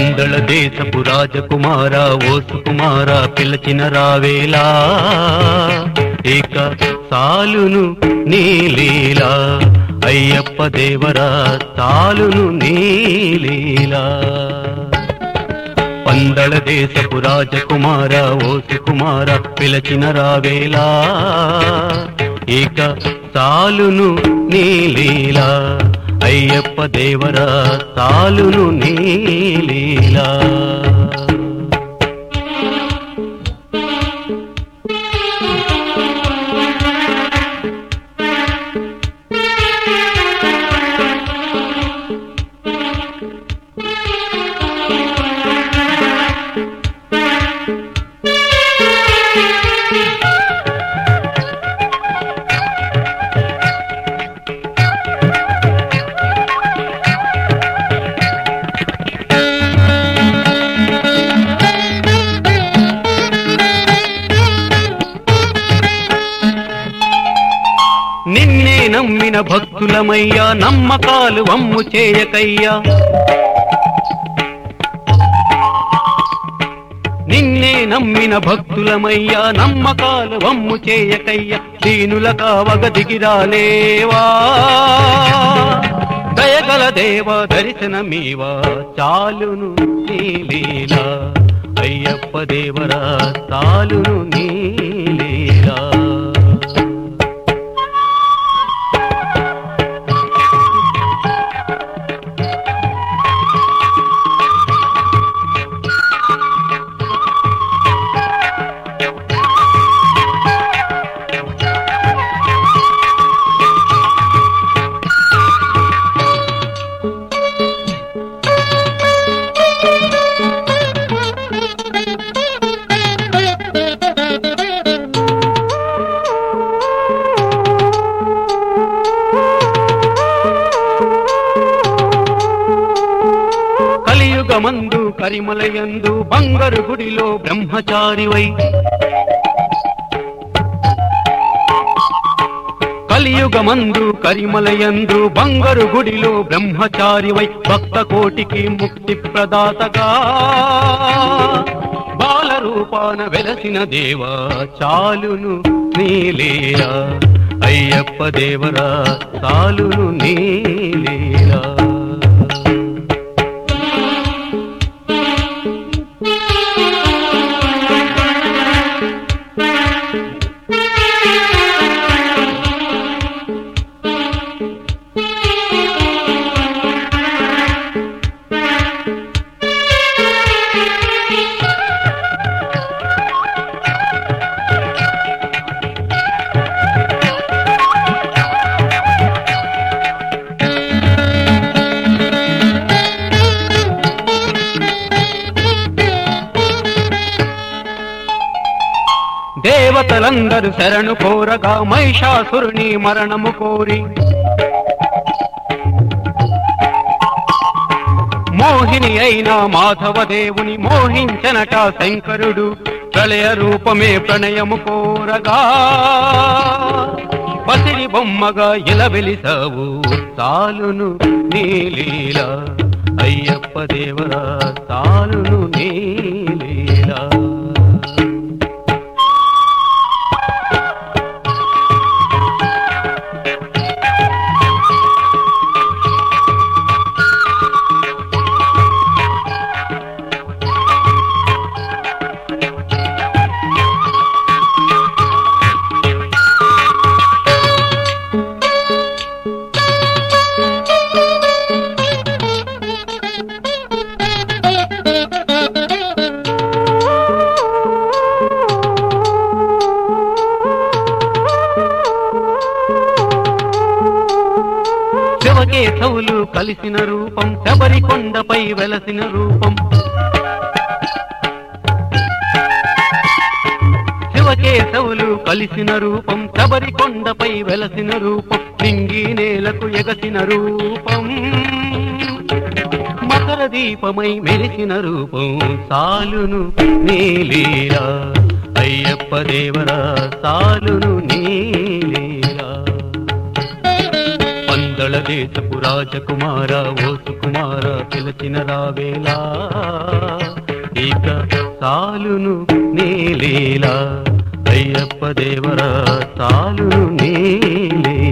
పందళ దేశపు రాజకుమార ఓ సుకుమార పిలచిన రావేలా ఇక సాలును నీలీలా అయ్యప్ప దేవరా సాలును నీలీలా పందళ దేశపు రాజకుమార ఓ సుకుమార పిలచిన రావేలా ఇక సాలును నీలీలా అయ్యప్ప దేవరా సాలును నీలీలా నిన్నే నమ్మిన భక్తులమయ్యా నమ్మకాలు వమ్ము చేయకయ్యా నిన్నే నమ్మిన భక్తులమయ్యా నమ్మకాలు వమ్ము చేయకయ్యా దీనుల కావగ దిగిరాలేవా దయగల దేవ దర్శనమీవా చాలును నీలీలా అయ్యప్ప దేవరా చాలును నీలీలా కలియుగమందు కరిమలయందు బంగారు గుడిలో బ్రహ్మచారివై కలియుగమందు కరిమలయందు బంగారు గుడిలో బ్రహ్మచారివై భక్త కోటికి ముక్తి ప్రదాతగా బాల రూపాన వెలసిన దేవా చాలును నీలీలా అయ్యప్ప దేవరా చాలును నీలీలా దేవతలందరూ శరణు కోరగా మహిషాసురుని మరణము కోరి మోహిని అయిన మాధవ దేవుని మోహించనట శంకరుడు ప్రళయ రూపమే ప్రణయము కోరగా పసిరి బొమ్మగా ఇలా వెలిసావు తాలును నీలీలా అయ్యప్ప దేవరా తాలును నీలీలా శివకేశవులు కలిసిన రూపం శబరి కొండపై వెలసిన రూపం శివకేశవులు కలిసిన రూపం శబరి కొండపై వెలసిన రూపం నింగి నేలకు ఎగసిన రూపం మకర దీపమై మెరిసిన రూపం సాలును నీలీలా అయ్యప్ప దేవరా సాలును నీలీలా పందళ దేశపు రాజకుమార ఓ సుకుమార పిలచిన రావేలా ఇక సాలును నేలేలా అయ్యప్ప దేవరా సాలును నేలేలా